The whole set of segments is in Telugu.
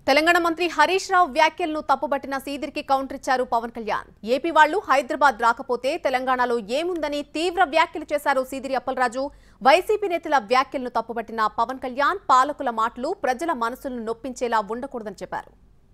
తెలంగాణ మంత్రి హరీష్ రావు వ్యాఖ్యలను తప్పుబట్టిన సీదిరికి కౌంటర్ ఇచ్చారు పవన్ కళ్యాణ్ ఏపీ వాళ్లు హైదరాబాద్ రాకపోతే తెలంగాణలో ఏముందని తీవ్ర వ్యాఖ్యలు చేశారు సీదిరి అప్పలరాజు వైసీపీ నేతల వ్యాఖ్యలను తప్పుబట్టిన పవన్ కళ్యాణ్ పాలకుల మాటలు ప్రజల మనసులను నొప్పించేలా ఉండకూడదని చెప్పారు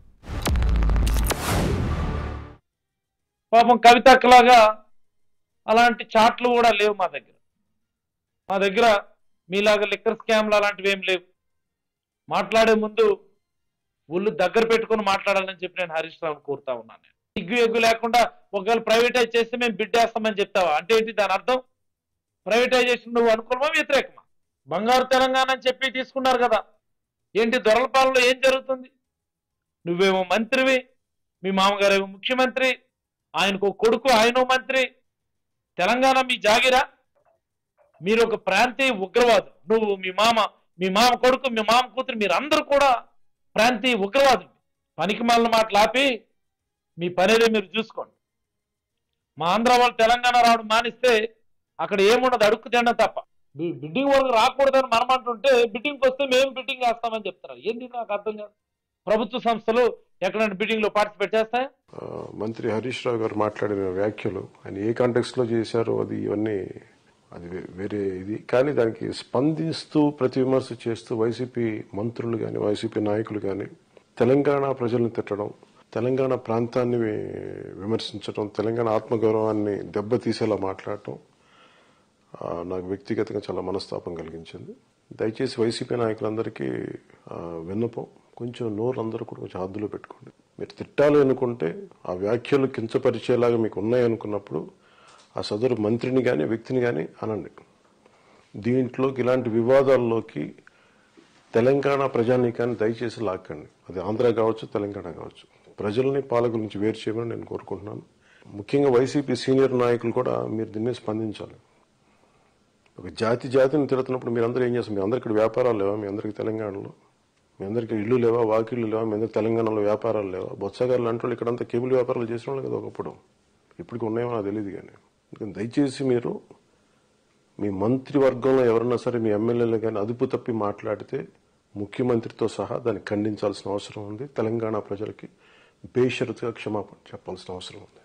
పాపం కవితక్కలాగా అలాంటి చాట్లు కూడా లేవు మా దగ్గర మా దగ్గర మీలాగా లిక్కర్ స్కామ్లు అలాంటివి ఏం లేవు మాట్లాడే ముందు ఒళ్ళు దగ్గర పెట్టుకొని మాట్లాడాలని చెప్పి నేను హరీష్ రావుని కోరుతా ఉన్నాను నేను సిగ్గు ఎగ్గు లేకుండా ఒకవేళ ప్రైవేటైజ్ చేస్తే మేము బిడ్డేస్తామని చెప్తావా అంటే ఏంటి దాని అర్థం ప్రైవేటైజేషన్ నువ్వు అనుకూలమా వ్యతిరేకమా బంగారు తెలంగాణ అని చెప్పి తీసుకున్నారు కదా ఏంటి దొరల పాలనలో ఏం జరుగుతుంది నువ్వేమో మంత్రివి మీ మామగారేమో ముఖ్యమంత్రి ఆయనకు ఒక కొడుకు ఆయనో మంత్రి తెలంగాణ మీ జాగిరా మీరు ఒక ప్రాంతీయ ఉగ్రవాదం నువ్వు మీ మామ మీ మామ కొడుకు మీ మామ కూతురు మీరు అందరూ కూడా ప్రాంతీయ ఉగ్రవాదం పనికి మాలిన మాటలు ఆపి మీ పనేదో మీరు చూసుకోండి మా ఆంధ్ర వాళ్ళు తెలంగాణ రావడం మానిస్తే అక్కడ ఏముండదు అడుక్కు తినడం తప్ప బి- బిడ్డింగ్ వరకు రాకూడదని మనం అంటుంటే బిడ్డింగ్కి వస్తే మేము బిడ్డింగ్ వేస్తామని చెప్తున్నారు ఏంది నాకు అర్థం కాదు ప్రభుత్వ సంస్థలు ఎక్కడైనా బిడ్డింగ్ లో పార్టిసిపేట్ చేస్తాయా ఆ, మంత్రి హరీష్ రావు గారు మాట్లాడిన వ్యాఖ్యలు ఆయన ఏ కాంటెక్స్ట్ లో చేశారో అది ఇవన్నీ అది వే- వేరే ఇది కానీ దానికి స్పందిస్తూ ప్రతి విమర్శ చేస్తూ వైసీపీ మంత్రులు కానీ వైసీపీ నాయకులు కానీ తెలంగాణ ప్రజల్ని తిట్టడం తెలంగాణ ప్రాంతాన్ని వి- విమర్శించడం తెలంగాణ ఆత్మగౌరవాన్ని దెబ్బతీసేలా మాట్లాడటం ఆ, నాకు వ్యక్తిగతంగా చాలా మనస్తాపం కలిగించింది దయచేసి వైసీపీ నాయకులందరికీ ఆ, విన్నపం కొంచెం నోరు అందరూ కూడా కొంచెం హద్దులో పెట్టుకోండి మీరు తిట్టాలి అనుకుంటే ఆ వ్యాఖ్యలు కించపరిచేలాగా మీకు ఉన్నాయనుకున్నప్పుడు ఆ సదరు మంత్రిని కానీ వ్యక్తిని కానీ అనండి దీంట్లోకి ఇలాంటి వివాదాల్లోకి తెలంగాణ ప్రజానీకాన్ని దయచేసి లాక్కండి అది ఆంధ్ర కావచ్చు తెలంగాణ కావచ్చు ప్రజల్ని పాలకుల నుంచి వేరు చేయమని నేను కోరుకుంటున్నాను ముఖ్యంగా వైసీపీ సీనియర్ నాయకులు కూడా మీరు దీన్ని స్పందించాలి ఒక జాతి జాతిని తిడుతున్నప్పుడు మీరందరూ ఏం చేస్తారు మీ అందరికి ఇక్కడ వ్యాపారాలు లేవా మీ అందరికి తెలంగాణలో మీ అందరికి ఇల్లు లేవా వాకిళ్ళు లేవా మీ అందరికి తెలంగాణలో వ్యాపారాలు లేవా బొత్సగారులు లాంటి వాళ్ళు ఇక్కడంతా కేబుల్ వ్యాపారాలు చేసిన వాళ్ళు కదా ఒకప్పుడు ఇప్పటికి ఉన్నాయో నాకు తెలియదు కానీ అందుకని దయచేసి మీరు మీ మంత్రివర్గంలో ఎవరన్నా సరే మీ ఎమ్మెల్యేలు కానీ అదుపు తప్పి మాట్లాడితే ముఖ్యమంత్రితో సహా దాన్ని ఖండించాల్సిన అవసరం ఉంది తెలంగాణ ప్రజలకి బేషరతుగా క్షమాపణ చెప్పాల్సిన అవసరం ఉంది